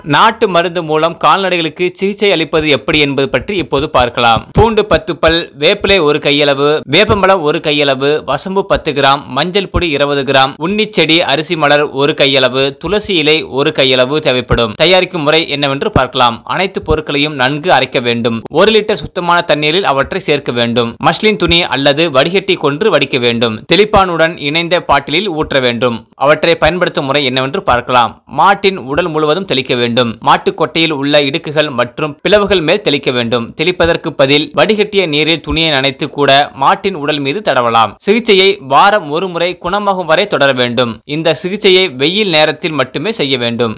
நாட்டு மருந்து மூலம் கால்நடைகளுக்கு சிகிச்சை அளிப்பது எப்படி என்பது பற்றி இப்போது பார்க்கலாம் பூண்டு பத்து பல் வேப்பிலை ஒரு கையளவு வேப்பம்பழம் ஒரு கையளவு வசம்பு பத்து கிராம் மஞ்சள் பொடி இருபது கிராம் உன்னிச் செடி அரிசி மலர் ஒரு கையளவு துளசி இலை ஒரு கையளவு தேவைப்படும் தயாரிக்கும் முறை என்னவென்று பார்க்கலாம் அனைத்து பொருட்களையும் நன்கு அரைக்க வேண்டும் ஒரு லிட்டர் சுத்தமான தண்ணீரில் அவற்றை சேர்க்க வேண்டும் மஸ்லின் துணி அல்லது வடிகட்டி கொண்டு வடிக்க வேண்டும் தெளிப்பானுடன் இணைந்த பாட்டிலில் ஊற்ற வேண்டும் அவற்றை பயன்படுத்தும் முறை என்னவென்று பார்க்கலாம் மாட்டின் உடல் முழுவதும் தெளிக்க வேண்டும் மாட்டுக் கொட்டையில் உள்ள இடுக்குகள் மற்றும் பிளவுகள் மேல் தெளிக்க வேண்டும் தெளிப்பதற்கு பதில் வடிகட்டிய நீரில் துணியை நனைத்து கூட மாட்டின் உடல் மீது தடவலாம் சிகிச்சையை வாரம் ஒரு முறை குணமாகும் வரை தொடர வேண்டும் இந்த சிகிச்சையை வெயில் நேரத்தில் மட்டுமே செய்ய வேண்டும்